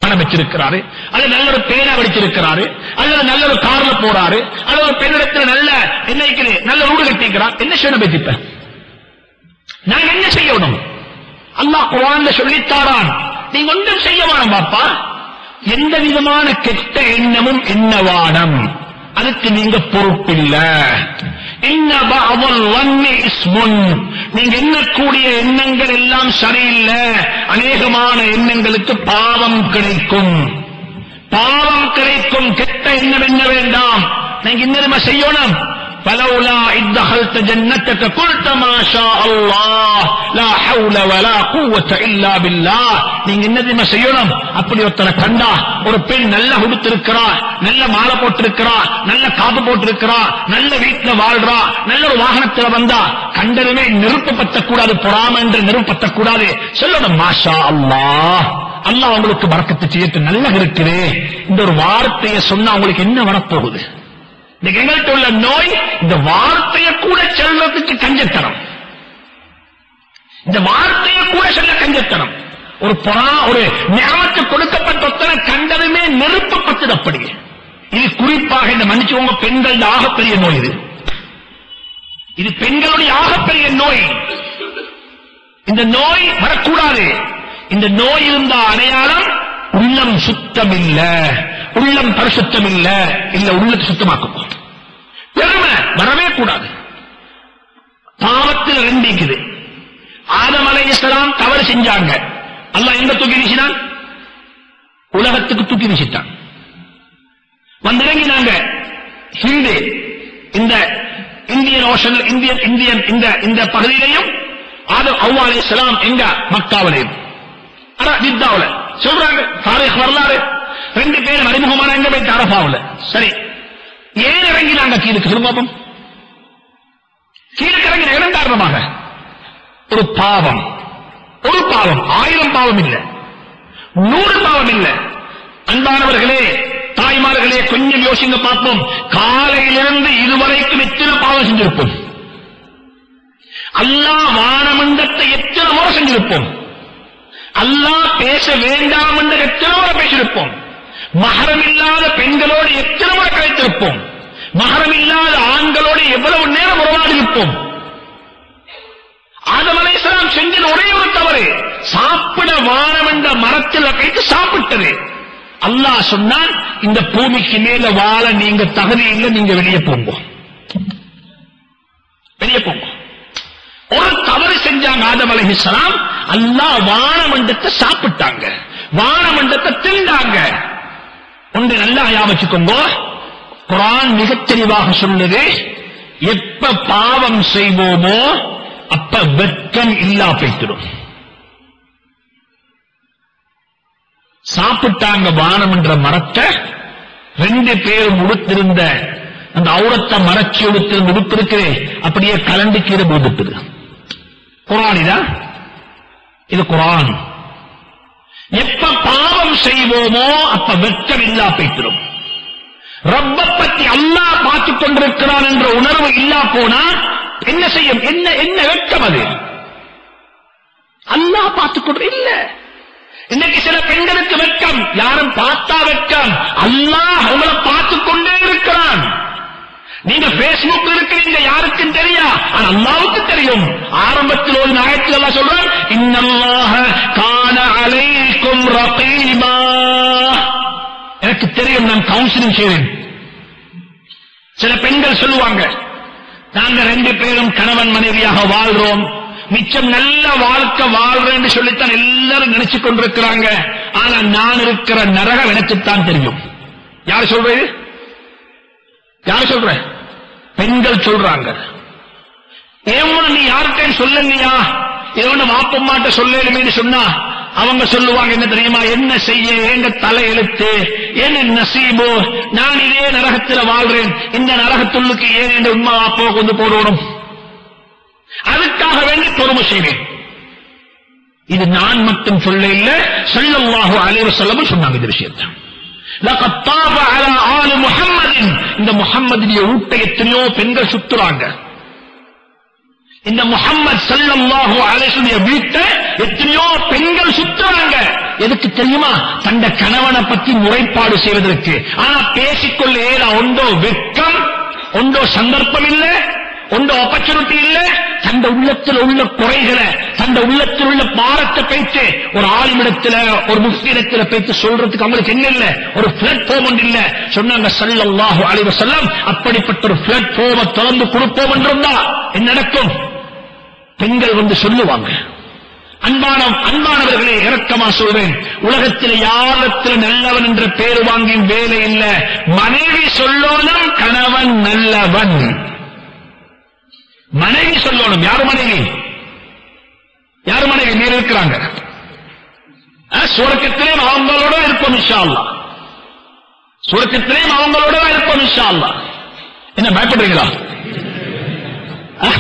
வாகனம் வச்சிருக்கிறாரு அல்லது நல்ல ஒரு பேனா வடிச்சிருக்கிறாரு அல்லது நல்ல ஒரு கார்ல போறாரு அல்லது ஒரு பெண்ணிடத்துல நல்ல என்ன இருக்குது, நல்ல வீடு கட்டிக்கிறார் என்ன செய்யணும் பேசிப்ப நாங்க என்ன செய்யணும் அல்லாஹ் குரான்ல சொல்லித்தாரான் நீங்க ஒன்றும் செய்ய வேணாம் பாப்பா எந்த விதமான கெட்ட எண்ணமும் எண்ணவானம் அதுக்கு நீங்க பொறுப்பில்ல இன்ன பஅதல் வன்னி இஸ்முன் நீங்க எண்ணக்கூடிய எண்ணங்கள் எல்லாம் சரியில்லை அநேகமான எண்ணங்களுக்கு பாவம் கிடைக்கும் பாவம் கிடைக்கும் கெட்ட எண்ணம் என்ன வேண்டாம் நீங்க இன்னும் செய்யணும் فلولا إذ دخلت جنتك قلت ما شاء الله لا حول ولا قوة إلا بالله நீங்க என்ன தெரியுமா செய்யணும் அப்படி ஒருத்தரை கண்டா ஒரு பெண் நல்ல உடுத்திருக்கிறா நல்ல மாலை போட்டிருக்கிறா நல்ல காப்பு போட்டிருக்கிறா நல்ல வீட்டுல வாழ்றா நல்ல ஒரு வாகனத்துல வந்தா கண்டதுமே நெருப்பு பத்தக்கூடாது பொறாம என்று நெருப்பு பத்தக்கூடாது சொல்லணும் மாஷா அல்லாஹ் அல்லாஹ் உங்களுக்கு வரக்கத்து செய்யட்டு நல்லா இருக்குது இந்த ஒரு வார்த்தையை சொன்னா உங்களுக்கு என்ன வரப்போகுது இன்னைக்கு எங்கள்கிட்ட உள்ள நோய் இந்த வார்த்தையை கூட செல்வதற்கு கஞ்சத்தனம் இந்த வார்த்தையை கூட சொல்ல கஞ்சத்தனம் ஒரு பொறா ஒரு ஞாபகத்து கொடுக்கப்பட்ட ஒத்தனை கண்டதுமே நெருப்பு பத்துது அப்படி இது குறிப்பாக இந்த மன்னிச்சுவங்க பெண்கள் ஆகப்பெரிய நோய் இது இது பெண்களுடைய ஆகப்பெரிய நோய் இந்த நோய் வரக்கூடாது இந்த நோய் இருந்த அடையாளம் உள்ளம் சுத்தம் இல்ல உள்ளம் பரிசுத்தம் இல்ல இல்ல உள்ளத்தை சுத்தமாக்கும் பெருமை வரவே கூடாது பாவத்தில் ரெண்டு இருக்குது ஆதம் அலைஹிஸ்ஸலாம் தவறு செஞ்சாங்க அல்லாஹ் எங்க தூக்கி வீசினான் உலகத்துக்கு தூக்கி வீசிட்டான் வந்திறங்கினாங்க ஹிந்து இந்த இந்தியன் ஓஷன் இந்தியன் இந்தியன் இந்த இந்த பகுதியிலையும் ஆதம் அவ்வா அலைஹிஸ்ஸலாம் எங்க மக்காவிலையும் ஆனா வித்தாவுல சொல்றாங்க தாரீக் வரலாறு ரெண்டு பேரும் அறிமுகமான எங்க போய் அரபாவுல சரி ஏன் இறங்கினாங்க கீழுக்கு சொல்லுங்க பாப்போம் கீழுக்கு இறங்கின இடம் காரணமாக ஒரு பாவம் ஒரு பாவம் ஆயிரம் பாவம் இல்ல நூறு பாவம் இல்ல அன்பானவர்களே தாய்மார்களே கொஞ்சம் யோசிங்க பார்ப்போம் காலையிலிருந்து இதுவரைக்கும் எத்தனை பாவம் செஞ்சிருப்போம் அல்லாஹ் வானமண்டத்தை எத்தனை முறை செஞ்சிருப்போம் அல்லாஹ் பேச வேண்டாம் என்று எத்தனை முறை பேசியிருப்போம் மகரம் இல்லாத பெண்களோடு எத்தனை முறை கழித்திருப்போம் மகரம் இல்லாத ஆண்களோடு எவ்வளவு நேரம் உறவாடி இருப்போம் ஆதம் அலைஹிஸ்ஸலாம் செஞ்சது ஒரே ஒரு தவறு சாப்பிட வானம் என்ற மரத்தில் வைத்து சாப்பிட்டது அல்லாஹ் சொன்னான் இந்த பூமிக்கு மேல வாழ நீங்க தகுதி இல்லை நீங்க வெளியே போங்க வெளியே போங்க ஒரு தவறு செஞ்சாங்க ஆதம் அலைஹிஸ்ஸலாம் அல்லாஹ் வானமண்டத்தை சாப்பிட்டாங்க வானமண்டத்தை திண்டாங்க ஒன்று நல்லா ஞாபகம் வச்சுக்கோங்க குரான் மிகத் தெளிவாக சொல்லுது எப்ப பாவம் செய்வோமோ அப்ப வெட்கம் இல்லா போய்த்திடும் சாப்பிட்டாங்க வானம் என்ற மரத்தை ரெண்டு பேரும் உடுத்திருந்த அந்த அவுரத்தை மறைச்சி உடுத்திருந்த உடுப்பு இருக்கு அப்படியே கலண்டு கீழே போட்டுட்டுது குரான் இதா இது குரான் எப்ப பாவம் செய்வோமோ அப்ப வெட்கம் இல்லா போய்த்திடும் ரப்ப பத்தி அல்லாஹ் பார்த்துக் கொண்டிருக்கிறான் என்ற உணர்வு இல்லா போனா என்ன செய்யும் என்ன என்ன வெட்கம் அது அல்லாஹ் பார்த்துக் கொண்டு இல்ல இன்னைக்கு சில பெண்களுக்கு வெட்கம் யாரும் பார்த்தா வெட்கம் அல்லாஹ் அவங்கள பார்த்துக் கொண்டே இருக்கிறான் நீங்க பேஸ்புக் இருக்கிறீங்க யாருக்கும் தெரியா ஆனா அல்லாவுக்கு தெரியும் ஆரம்பத்தில் ஒரு நாயத்தில் எல்லாம் சொல்றான் இன்னல்லாஹ கான அலைக்கும் ரகீபா எனக்கு தெரியும் நான் கவுன்சிலிங் செய்வேன் சில பெண்கள் சொல்லுவாங்க நாங்க ரெண்டு பேரும் கணவன் மனைவியாக வாழ்றோம் மிச்சம் நல்ல வாழ்க்கை வாழ்றேன்னு சொல்லித்தான் எல்லாரும் நினைச்சு கொண்டிருக்கிறாங்க ஆனா நான் இருக்கிற நரகம் எனக்குத்தான் தெரியும் யார் சொல்றது யார் சொல்ற பெண்கள் சொல்றாங்க ஏமா நீ யார்கிட்ட சொல்லலையா இதோட மாப்பம்மாட்ட சொல்லலுமேன்னு சொன்னா அவங்க சொல்லுவாங்க என்ன தெரியுமா என்ன செய்ய எங்க தலை எழுத்து என்ன நசீபோ நான் இதே நரகத்துல வாழ்றேன் இந்த நரகத்துள்ளுக்கு ஏன் என்ற உண்மை அப்போ கொண்டு போடணும் அதுக்காக வேண்டி பொறுமை செய்வேன் இது நான் மட்டும் சொல்ல இல்ல சொல்லல்லாஹு அலைவ சொல்லவும் சொன்னாங்க இந்த விஷயத்தை لقد طاب على آل محمد இந்த முஹம்மதுடைய ஊட்டை எத்தனையோ பெண்கள் சுத்துறாங்க இந்த முஹம்மது ஸல்லல்லாஹு அலைஹி வீட்டை எத்தனையோ பெண்கள் சுத்துறாங்க எதுக்கு தெரியுமா தந்த கணவனை பத்தி முறைப்பாடு செய்வதற்கு ஆனா பேசிக்கொள்ள ஏதா ஒன்றோ வெட்கம் ஒன்றோ சந்தர்ப்பம் இல்ல ஒன்றோ ஆப்பர்ச்சுனிட்டி இல்ல தந்த உள்ளத்தில் உள்ள குறைகளை தந்த உள்ளத்தில் உள்ள பாரத்தை பேச்சு ஒரு ஆளுமிடத்துல ஒரு முஸ்லிடத்துல பேச்சு சொல்றதுக்கு அவங்களுக்கு என்ன இல்ல ஒரு பிளாட்ஃபார்ம் ஒன்று இல்ல சொன்னாங்க சல்லல்லாஹு அலைஹி வஸல்லம் அப்படிப்பட்ட ஒரு பிளாட்ஃபார்மை திறந்து கொடுப்போம் என்றிருந்தா என்ன நடக்கும் பெண்கள் வந்து சொல்லுவாங்க அன்பான அன்பானவர்களே இறக்கமா சொல்றேன் உலகத்தில் யாரத்தில் நல்லவன் என்ற பேர் வாங்கியும் வேலை இல்ல மனைவி சொல்லோனும் கணவன் நல்லவன் மனைவி சொல்லணும் யார் மனைவி யார் மனைவி நீர் இருக்கிறாங்க சுரக்கத்திலேயும் அவங்களோட இருப்போம் இன்ஷா அல்லாஹ் சுரக்கத்திலேயும் அவங்களோட தான் இருப்போம் இன்ஷா அல்லாஹ் என்ன பயப்படுறீங்களா ஆ?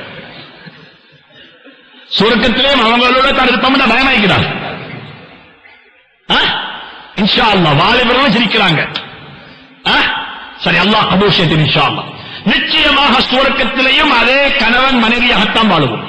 சுருக்கத்திலேயும் அவங்களோட தான் இருப்போம் பயமாக்கிறார் இன்ஷா அல்லா வாலிபர்களும் சிரிக்கிறாங்க ஆ? சரி அல்லாஹ் கபூஷத்தின் இன்ஷா அல்லா நிச்சயமாக சுவர்க்கத்திலேயும் அதே கணவன் மனைவியாகத்தான் வாழுவோம்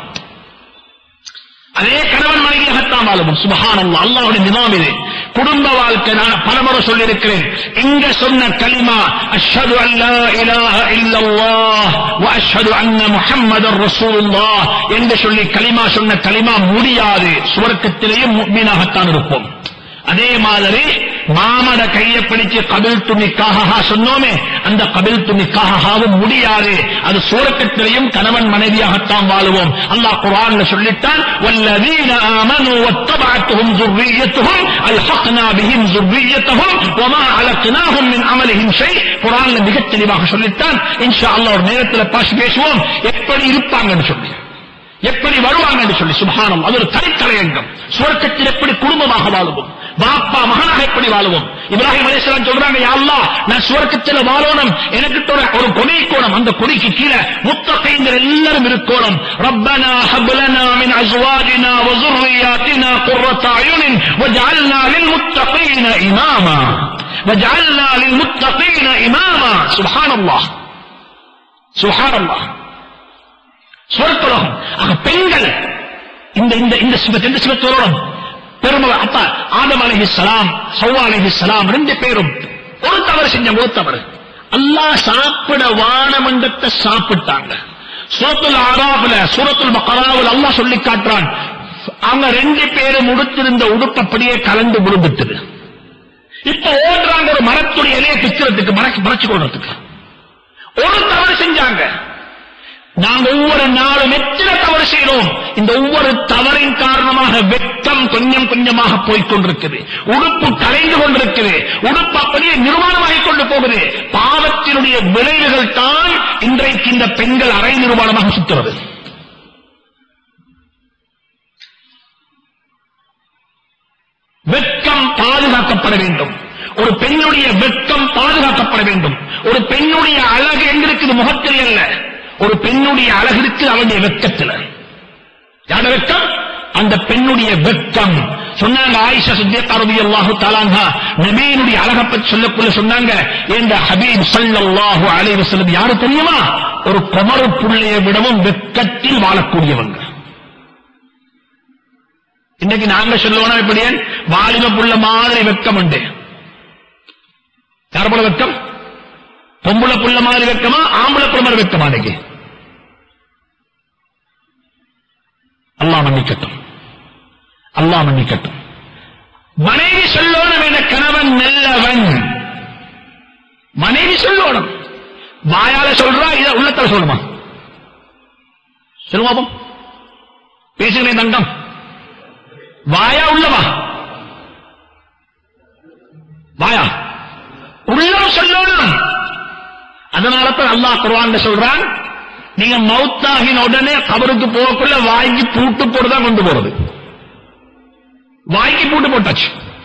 அதே கணவன் மனைவியாகத்தான் வாழுவோம் சுபஹானல்லா அல்லாஹ்வுடைய நிதாம் இது குடும்ப வாழ்க்கை நான் பலமுறை சொல்லியிருக்கிறேன் இங்க சொன்ன கலிமா அஷ்ஹது அல்லா இலாஹ இல்லல்லாஹ் வ அஷ்ஹது அன்ன முஹம்மதர் ரசூலுல்லாஹ் என்று சொல்லி கலிமா சொன்ன கலிமா முடியாது சுவர்க்கத்திலேயும் முக்மீனாகத்தான் இருப்போம் அதே மாதிரி மாமட கையை பிடிச்சு கபில் துணிக்காக சொன்னோமே அந்த கபில் துணிக்காகவும் முடியாது அது சூரக்கத்திலையும் கணவன் மனைவியாகத்தான் வாழுவோம் அல்லாஹ் குர்ஆன்ல சொல்லிட்டான் வல்லதீன ஆமனு வத்தபஅத்துஹும் ذُرِّيَّتُهُمْ அல்ஹக்னா பிஹிம் ذُرِّيَّتَهُمْ وما علقناهم من عملهم شيء குர்ஆன்ல மிகத் தெளிவாக சொல்லிட்டான் இன்ஷா அல்லாஹ் ஒரு நேரத்துல பாசி பேசுவோம் எப்படி இருப்பாங்கன்னு சொல்லி எப்படி வருவாங்க என்று சொல்லி சுபானம் அது ஒரு தனித்தலையங்கம் சுவர்க்கத்தில் எப்படி குடும்பமாக வாழுவோம் பாப்பா மகனாக எப்படி வாழுவோம் இப்ராஹிம் அலைஹிஸ்ஸலாம் சொல்றாங்க யா அல்லாஹ் நான் சுவர்க்கத்தில் வாழணும் எனக்கு ஒரு ஒரு கொடி கோணம் அந்த கொடிக்கு கீழே முத்தகைங்கள் எல்லாரும் இருக்கோணும் ரப்பனா ஹப்லனா மின் அஸ்வாஜினா வ ذُرِّيَّاتِنَا قُرَّةَ أَعْيُنٍ وَاجْعَلْنَا لِلْمُتَّقِينَ إِمَامًا وَاجْعَلْنَا لِلْمُتَّقِينَ إِمَامًا سبحان الله سبحان الله சொற்குலகம் ஆக பெண்கள் இந்த இந்த இந்த சிவத் எந்த சிவத்தோடும் பெருமள அப்பா ஆதம் அலஹி சலாம் சௌவா அலஹி சலாம் ரெண்டு பேரும் ஒரு தவறு செஞ்சாங்க ஒரு தவறு அல்லாஹ் சாப்பிட வானமண்டத்தை சாப்பிட்டாங்க சூரத்துல் ஆராப்ல சூரத்துல் பக்கராவில் அல்லாஹ் சொல்லி காட்டுறான் அவங்க ரெண்டு பேரும் உடுத்திருந்த உடுப்பு அப்படியே கலந்து விழுந்துட்டது இப்ப ஓடுறாங்க ஒரு மரத்துடைய இலையை பிச்சுறதுக்கு மறைச்சு மறைச்சு கொள்றதுக்கு ஒரு தவறு செஞ்சாங்க நாங்க ஒவ்வொரு நாளும் எத்தனை தவறு செய்கிறோம் இந்த ஒவ்வொரு தவறின் காரணமாக வெட்கம் கொஞ்சம் கொஞ்சமாக போய்க் கொண்டிருக்குது உடுப்பு கரைந்து கொண்டிருக்குது உடுப்பு அப்படியே நிர்மாணமாகிக் கொண்டு போகுது பாவத்தினுடைய விளைவுகள் தான் இன்றைக்கு இந்த பெண்கள் அரை நிர்மாணமாக சுத்துறது வெட்கம் பாதுகாக்கப்பட வேண்டும் ஒரு பெண்ணுடைய வெட்கம் பாதுகாக்கப்பட வேண்டும் ஒரு பெண்ணுடைய அழகு எங்க இருக்குது முகத்தில் அல்ல ஒரு பெண்ணுடைய அழகு இருக்கு அவனுடைய வெட்கத்தில் யார வெட்கம் அந்த பெண்ணுடைய வெட்கம் சொன்னாங்க ஆயிஷா சித்தியக்கா ரலியல்லாஹு தஆலாஹா நபியினுடைய அழகை பற்றி சொல்லக்குள்ள சொன்னாங்க இந்த ஹபீப் ஸல்லல்லாஹு அலைஹி வஸல்லம் யாரு தெரியுமா ஒரு குமரு புள்ளையை விடவும் வெட்கத்தில் வாழக்கூடியவங்க இன்னைக்கு நாங்க சொல்லுவோம் இப்படி வாலிப புள்ள மாதிரி வெட்கம் உண்டு யார் போல வெட்கம் பொம்பளை புள்ள மாதிரி வெட்கமா ஆம்பளை புள்ள மாதிரி வெட்கமா இன்னைக்கு அல்லாஹ் மன்னிக்கட்டும் அல்லாஹ் மன்னிக்கட்டும் மனைவி சொல்லணும் என கணவன் நல்லவன் மனைவி சொல்லணும் வாயால சொல்றா இத உள்ளத்தால சொல்லுமா சொல்லுமா பாப்போம். பேசுகிறேன் தங்கம் வாயா உள்ளவா வாயா உள்ளம் சொல்லணும் அதனால தான் அல்லாஹ் குர்ஆன்ல சொல்றான் நீங்க மௌத்தாகின உடனே கபருக்கு போகக்குள்ள வாங்கி பூட்டு போட்டுதான் கொண்டு போறது வாங்கி பூட்டு போட்டாச்சு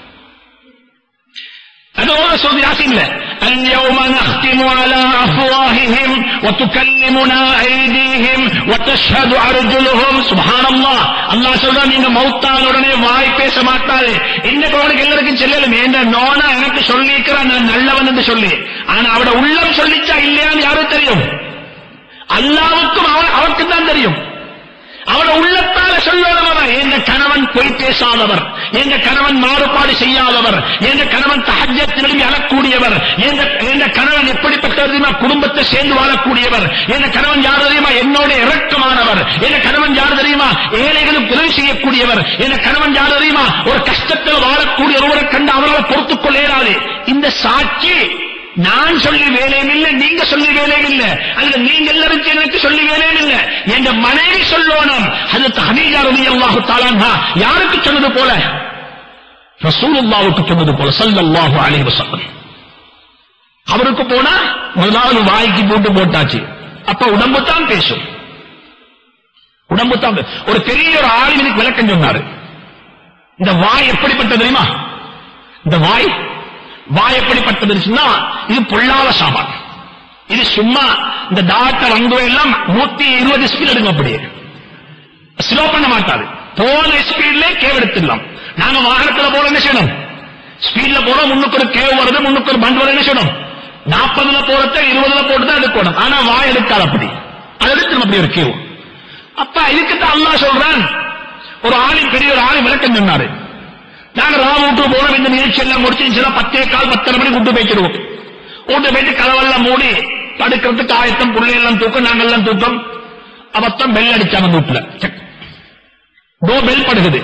அதோட சொல்லி யாசின்ல اليوم نختم على أفواههم وتكلمنا أيديهم وتشهد أرجلهم سبحان الله الله சொல்றா நீங்க மௌத்தான உடனே வாய் பேச மாட்டாரு இன்னைக்கு அவனுக்கு எல்லாருக்கும் செல்லலும் ஏண்ட நோனா எனக்கு சொல்லிக்கிறான் நான் நல்லவன் என்று சொல்லி ஆனா அவட உள்ளம் சொல்லிச்சா இல்லையான்னு யாரும் தெரியும் அல்லாவுக்கும் அவன் அவருக்கு தான் தெரியும் அவன உள்ளத்தால சொல்லணும் அவன் எங்க கணவன் பொய் பேசாதவர் எங்க கணவன் மாறுபாடு செய்யாதவர் எங்க கணவன் தஹஜத்திலும் அழக்கூடியவர் எங்க எங்க கணவன் எப்படிப்பட்டவர் தெரியுமா குடும்பத்தை சேர்ந்து வாழக்கூடியவர் எங்க கணவன் யார் தெரியுமா என்னோட இறக்கமானவர் எங்க கணவன் யார் தெரியுமா ஏழைகளுக்கு உதவி செய்யக்கூடியவர் எங்க கணவன் யார் தெரியுமா ஒரு கஷ்டத்தில் வாழக்கூடிய ஒருவரை கண்டு அவரால் பொறுத்துக் கொள்ள இயலாது இந்த சாட்சி நான் சொல்லி வேலையும் இல்லை நீங்க சொல்லி வேலையும் இல்லை அல்லது நீங்க எல்லாரும் எனக்கு சொல்லி வேலையும் இல்லை என்ற மனைவி சொல்லணும் அது ஹனீஜா ரவி அல்லாஹு தாலான்ஹா யாருக்கு சொன்னது போல ரசூலுல்லாவுக்கு சொன்னது போல ஸல்லல்லாஹு அலைஹி வஸல்லம் அவருக்கு போனா முதலாவது வாய்க்கு போட்டு போட்டாச்சு அப்ப உடம்பு தான் பேசும் உடம்பு தான் பே- ஒரு பெரிய ஒரு ஆளுநருக்கு விளக்கம் சொன்னாரு இந்த வாய் எப்படிப்பட்டது தெரியுமா இந்த வாய் வாய் எப்படிப்பட்டதுன்னா இது பொல்லாத சாமான் இது சும்மா இந்த டாக்டர் அங்க எல்லாம் நூத்தி இருபது ஸ்பீட் எடுக்கும் அப்படியே ஸ்லோ பண்ண மாட்டாது போன ஸ்பீட்ல கேவ் எடுத்துடலாம் நாங்க வாகனத்துல போற என்ன செய்யணும் ஸ்பீட்ல போறோம் முன்னுக்கு ஒரு கேவ் வருது முன்னுக்கு ஒரு பண்ட் வருது என்ன செய்யணும் நாற்பதுல போறத இருபதுல போட்டு தான் எடுக்கணும் ஆனா வாய் எடுக்காது அப்படி அது எடுத்துடும் அப்படி ஒரு கேவ் அப்ப இதுக்குத்தான் அல்லாஹ் சொல்றான் ஒரு ஆளின் பெரிய ஒரு ஆளி விளக்கம் சொன்னாரு நாங்க ராவ விட்டு போனோம் இந்த நிகழ்ச்சி எல்லாம் முடிச்சு பத்தே கால் பத்தரை மணிக்கு விட்டு போய்க்கிடுவோம் வீட்டு போயிட்டு கதவெல்லாம் மூடி படுக்கிறதுக்கு ஆயத்தம் பிள்ளையெல்லாம் தூக்கம் நாங்கெல்லாம் தூக்கம் அவத்தம் பெல் அடிச்சாங்க வீட்டுல டோ பெல் படுகுது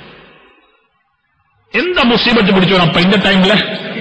எந்த முசீபத்து பிடிச்சோம் அப்ப இந்த டைம்ல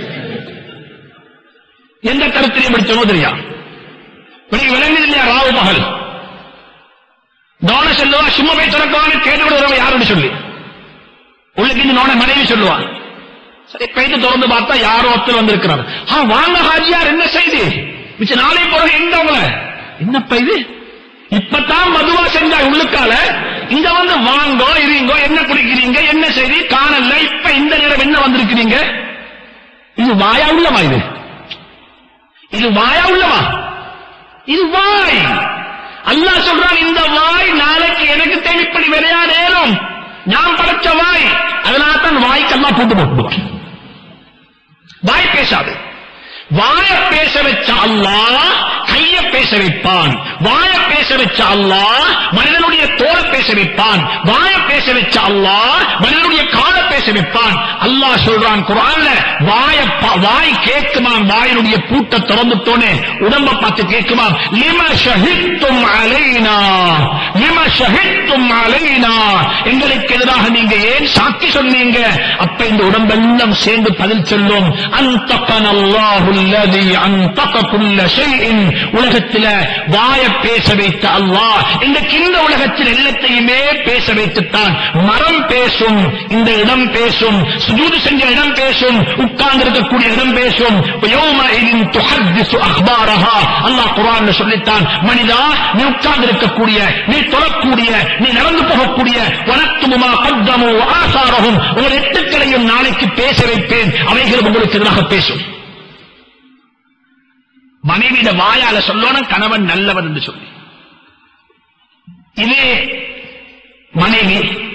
எந்த கருத்திலையும் பிடிச்சோமோ தெரியா உனக்கு விளங்குது இல்லையா ராவு பகல் நோன சொல்லுவா சும்மா போய் திறக்கவான்னு கேட்டு விடுறவ யாருன்னு சொல்லி உள்ளுக்கு இந்த நோன மனைவி சொல்லுவான் சரி கைது திறந்து பார்த்தா யாரோ ஒருத்தர் வந்திருக்கிறார் ஆ வாங்க ஹாஜியார் என்ன செய்தி மிச்ச நாளை பிறகு எங்க உங்களை என்னப்பா இது இப்பதான் மதுவா செஞ்சா உள்ளுக்கால இங்க வந்து வாங்கோ இருங்கோ என்ன குடிக்கிறீங்க என்ன செய்தி காணல இப்ப இந்த நேரம் என்ன வந்திருக்கிறீங்க இது வாயா உள்ளவா இது இது வாயா உள்ளவா இது வாய் அல்லாஹ் சொல்றான் இந்த வாய் நாளைக்கு எனக்கு தேவைப்படி விளையாடேனும் நான் படைச்ச வாய் அதனால தான் வாய்க்கெல்லாம் போட்டு போட்டுடுவான் வாய் பேசாது வாய பேச வச்ச அல்லாஹ் கைய பேச வைப்பான் வாய பேச வச்ச அல்லாஹ் மனிதனுடைய தோலை பேச வைப்பான் வாய பேச வச்ச அல்லாஹ் மனிதனுடைய கால பேச வைப்பான் அல்லாஹ் சொல்றான் குரான்ல வாய பா- வாய் கேட்குமாம் வாயினுடைய பூட்டை திறந்துட்டோனே உடம்ப பார்த்து கேட்குமாம் லிம ஷஹித்தும் அலைனா லிம ஷஹித்தும் அலைனா எங்களுக்கு எதிராக நீங்க ஏன் சாட்சி சொன்னீங்க அப்ப இந்த உடம்பெல்லாம் சேர்ந்து பதில் சொல்லும் அந்தகன அல்லாஹு அல்லதி அந்தக குல்ல ஷைஇன் உலகத்தில வாய பேச வைத்த அல்லாஹ் இன்றைக்கு இந்த உலகத்தில் எல்லாத்தையுமே பேச வைத்துத்தான் மரம் பேசும் இந்த இடம் பேசும் சுஜூது செஞ்ச இடம் பேசும் உட்கார்ந்து இருக்கக்கூடிய இடம் பேசும் யௌமஇதின் துஹத்திசு அக்பாரஹா அல்லாஹ் குர்ஆன்ல சொல்லித்தான் மனிதா நீ உட்கார்ந்து இருக்கக்கூடிய நீ தொழக்கூடிய நீ நடந்து போகக்கூடிய வனத்துமா கத்தமோ ஆசாரகும் உங்கள் எட்டுக்களையும் நாளைக்கு பேச வைப்பேன் அவைகள் உங்களுக்கு எதிராக பேசும் மனைவியிட வாயால சொல்லணும் கணவன் நல்லவன் என்று சொல்லி இதே மனைவி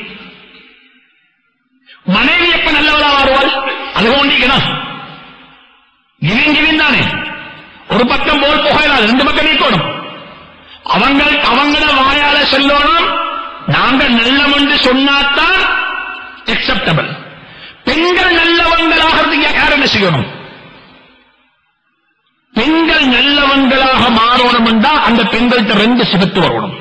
மனைவி எப்ப நல்லவளா வருவாள் அது ஒன்றிக்கணும் கிவின் கிவின் தானே ஒரு பக்கம் போல் புகையலாது ரெண்டு பக்கம் நீக்கணும் அவங்க அவங்கள வாயால சொல்லணும் நாங்க நல்லவன் என்று சொன்னாதான் அக்செப்டபிள் பெண்கள் நல்லவங்களாகிறதுக்கு யார் என்ன செய்யணும் பெண்கள் நல்லவங்களாக மாறணும் என்றா அந்த பெண்கள்கிட்ட ரெண்டு சிவத்து வரணும்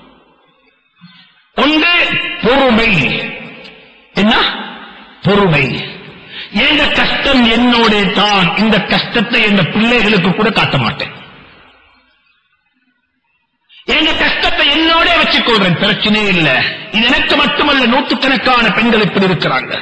ஒன்று பொறுமை என்ன பொறுமை எந்த கஷ்டம் என்னோட தான் இந்த கஷ்டத்தை என் பிள்ளைகளுக்கு கூட காட்ட மாட்டேன் எங்க கஷ்டத்தை என்னோட வச்சுக்கொள்றேன் பிரச்சனையே இல்ல இது எனக்கு மட்டுமல்ல நூற்றுக்கணக்கான பெண்கள் இப்படி இருக்கிறாங்க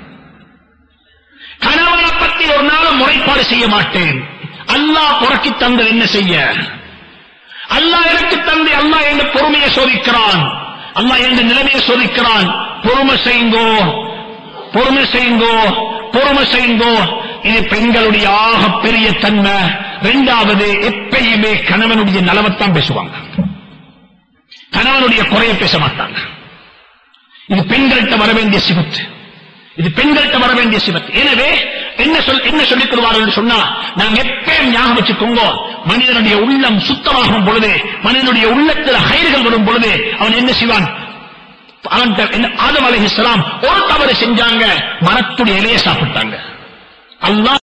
கணவனை பத்தி ஒரு நாள் முறைப்பாடு செய்ய மாட்டேன் அல்லாஹ் புறக்கி தந்தது என்ன செய்ய அல்லாஹ் எனக்கு தந்து அல்லாஹ் என்ற பொறுமையை சோதிக்கிறான் அல்லாஹ் என்ற நிலைமையை சோதிக்கிறான் பொறுமை செய்யுங்கோ பொறுமை செய்யுங்கோ பொறுமை செய்யுங்கோ இது பெண்களுடைய ஆக பெரிய தன்மை இரண்டாவது எப்பயுமே கணவனுடைய நலவைத்தான் பேசுவாங்க கணவனுடைய குறைய பேச மாட்டாங்க இது பெண்கள்கிட்ட வர வேண்டிய சிவத்து இது பெண்கள்கிட்ட வர வேண்டிய சிவத்து எனவே என்ன சொல் என்ன சொல்லிக் கொள்வார்கள் என்று சொன்னா நாங்க எப்பயும் ஞாபகம் வச்சுக்கோங்க மனிதனுடைய உள்ளம் சுத்தமாகும் பொழுது மனிதனுடைய உள்ளத்தில் ஹைர்கள் வரும் பொழுது அவன் என்ன செய்வான் அவன்கிட்ட என்ன ஆதம் அலைஹிஸ்ஸலாம் ஒரு தவறு செஞ்சாங்க மரத்துடைய இலையை சாப்பிட்டாங்க அல்லாஹ்